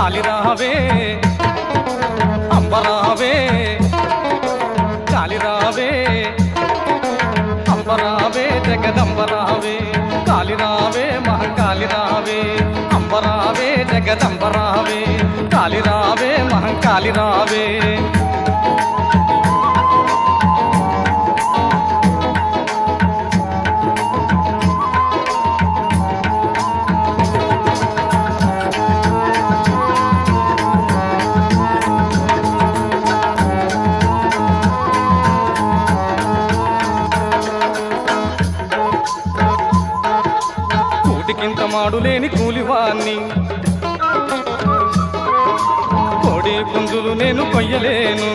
కాలిరావే అంబరావే కాలిరావే అంబరావే జగదంబరావే కాలిరావే మహంకాలిరావే అంబరావే జగదంబరావే కాలిరావే మహంకాలిరావే కూటికింత మాడు లేని కూలివాణ్ణి కోడి పుంజులు నేను కొయ్యలేను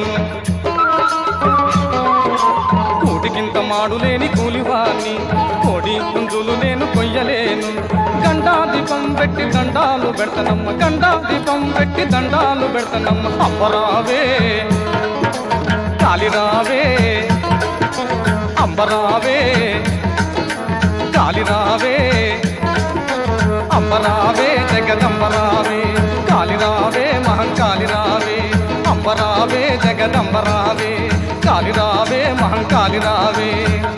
కూటికింత మాడు లేని కూలివాణ్ణి కోడి పుంజులు నేను కొయ్యలేను గండా దీపం పెట్టి దండాలు పెడతనమ్మ గండా దీపం పెట్టి దండాలు పెడతనమ్మ అంబరావే కాలిరావే అంబరావే కాలిరావే అంబరావే జగదంబరావే కాలిరావే మహంకాలిరావే అంబరావే జగదంబరావే కాలిరావే మహంకాలిరావే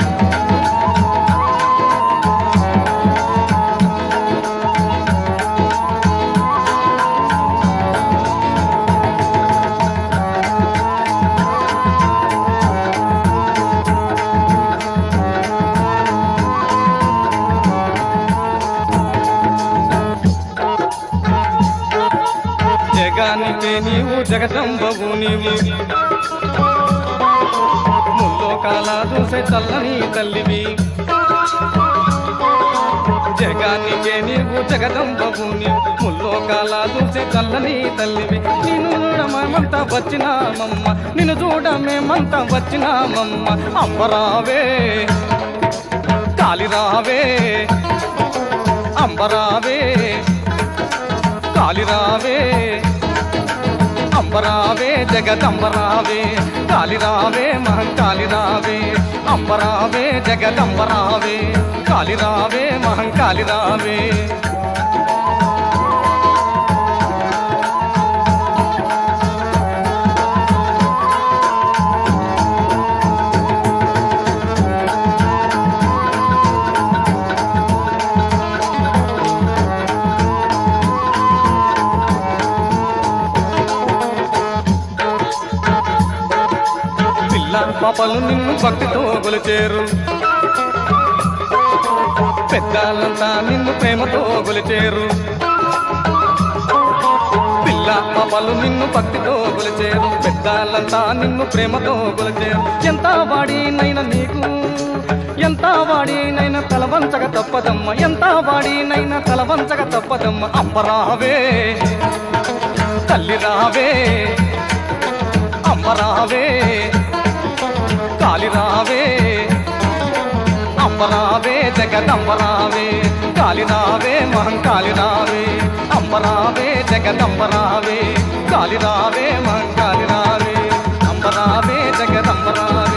జగానికే నీవు జగదంబవు నీవు ముల్లోకాల చూసే చల్లని తల్లివి జగానికే నీవు జగదంబవు నీవు ముల్లోకాల చూసే చల్లని తల్లివి నిన్ను చూడమేమంతా వచ్చినామమ్మ నిన్ను చూడమేమంతా వచ్చినామమ్మ అంబరావే కాలిరావే అంబరావే కాలిరావే అంబరావే జగదంబరావే కాలిరావే మహంకాలిరావే అంబరావే జగదంబరావే కాలిరావే మహంకాలిరావే పిల్ల పాపలు నిన్ను భక్తితో గొలిచేరు పెద్దలంతా నిన్ను ప్రేమతో గొలిచేరు పిల్ల పాపలు నిన్ను భక్తితో గొలిచేరు పెద్దలంతా నిన్ను ప్రేమతో గొలిచేరు ఎంత వాడినైనా నీకు ఎంత వాడినైనా తలవంచక తప్పదమ్మ ఎంత వాడినైనా తలవంచక తప్పదమ్మ అంబరావే తల్లి రావే అంబరావే కాలిరావే అంబరావే జగదంబరావే కాలిరావే మహంకాలిరావే అంబరావే జగదంబరావే కాలిరావే మహంకాలిరావే అంబరావే జగదంబరావే